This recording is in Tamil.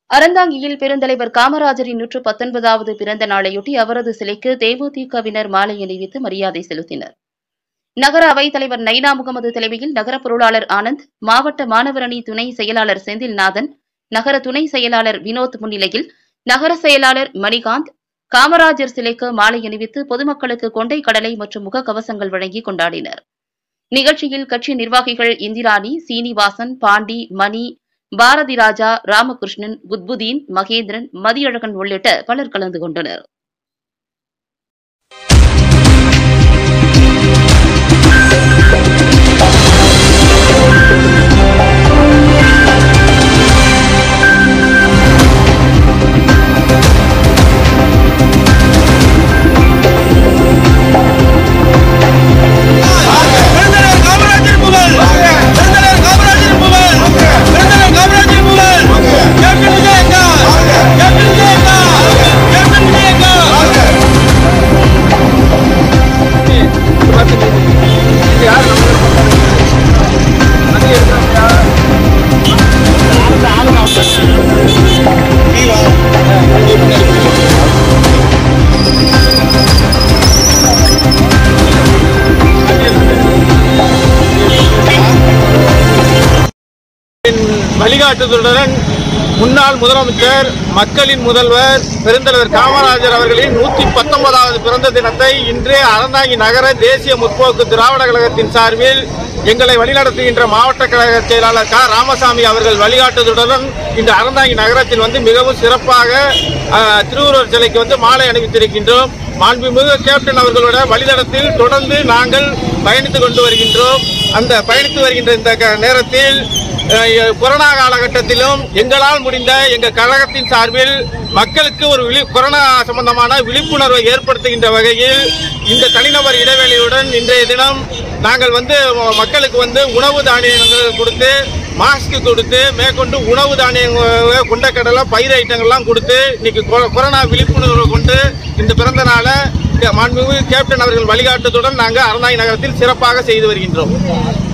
அறந்தாங்கியில் பெருந்தலைவர் காமராஜரின் நூற்று பத்தொன்பதாவது பிறந்த நாளையொட்டி அவரது சிலைக்கு தேமுதிகவினர் மாலை அணிவித்து மரியாதை செலுத்தினர் நகர அவைத் தலைவர் நைனா முகமது தலைமையில் நகர பொருளாளர் ஆனந்த் மாவட்ட மாணவரணி துணை செயலாளர் செந்தில்நாதன் நகர துணை செயலாளர் வினோத் முன்னிலையில் நகர செயலாளர் மணிகாந்த் காமராஜர் சிலைக்கு மாலை அணிவித்து பொதுமக்களுக்கு கொண்டை கடலை மற்றும் முகக்கவசங்கள் வழங்கி கொண்டாடினர் நிகழ்ச்சியில் கட்சி நிர்வாகிகள் இந்திராணி சீனிவாசன் பாண்டி மணி பாரதி ராஜா ராமகிருஷ்ணன் குத்புதீன் மகேந்திரன் மதியழகன் உள்ளிட்ட பலர் கலந்து கொண்டனர் பெருந்தலைவர் காமராஜர் புகழ் பெருந்தலைவர் காமராஜர் புகழ் பெருந்தலைவர் காமராஜர் புகழ் captain Vijayakanth captain Vijayakanth captain Vijayakanth வழிகாட்டுதலுடன் முன்னாள் முதலமைச்சர் மக்களின் முதல்வர் பெருந்தலைவர் காமராஜர் அவர்களின் நூத்தி பத்தொன்பதாவது பிறந்த தினத்தை இன்று அறந்தாங்கி நகர தேசிய முற்போக்கு திராவிட கழகத்தின் சார்பில் எங்களை வழிநடத்துகின்ற மாவட்ட கழக செயலாளர் க ராமசாமி அவர்கள் வழிகாட்டுதலுடன் இந்த அறந்தாங்கி நகரத்தில் வந்து மிகவும் சிறப்பாக அஹ், திருவுருவர் சிலைக்கு வந்து மாலை அணிவித்திருக்கின்றோம் மாண்புமிகு கேப்டன் அவர்களோட வழிநடத்தில் தொடர்ந்து நாங்கள் பயணித்துக் கொண்டு வருகின்றோம் அந்த பயணித்து வருகின்ற இந்த க- நேரத்தில் அஹ், கொரோனா காலகட்டத்திலும் எங்களால் முடிந்த எங்கள் கழகத்தின் சார்பில் மக்களுக்கு ஒரு விழி கொரோனா சம்பந்தமான விழிப்புணர்வை ஏற்படுத்துகின்ற வகையில் இந்த தனிநபர் இடைவெளியுடன் இன்றைய தினம் நாங்கள் வந்து மக்களுக்கு வந்து உணவு தானியங்கள் கொடுத்து மாஸ்க் கொடுத்து மேற்கொண்டு உணவு தானியங்கள் கொண்டக்கடலை பயிர் ஐட்டங்கள்லாம் கொடுத்து இன்னைக்கு கொ- கொரோனா விழிப்புணர்வு கொண்டு இந்த பிறந்த நாளை இந்த மாண்புமிகு கேப்டன் அவர்கள் வழிகாட்டுதலுடன் நாங்கள் அறந்தாங்கி நகரத்தில் சிறப்பாக செய்து வருகின்றோம்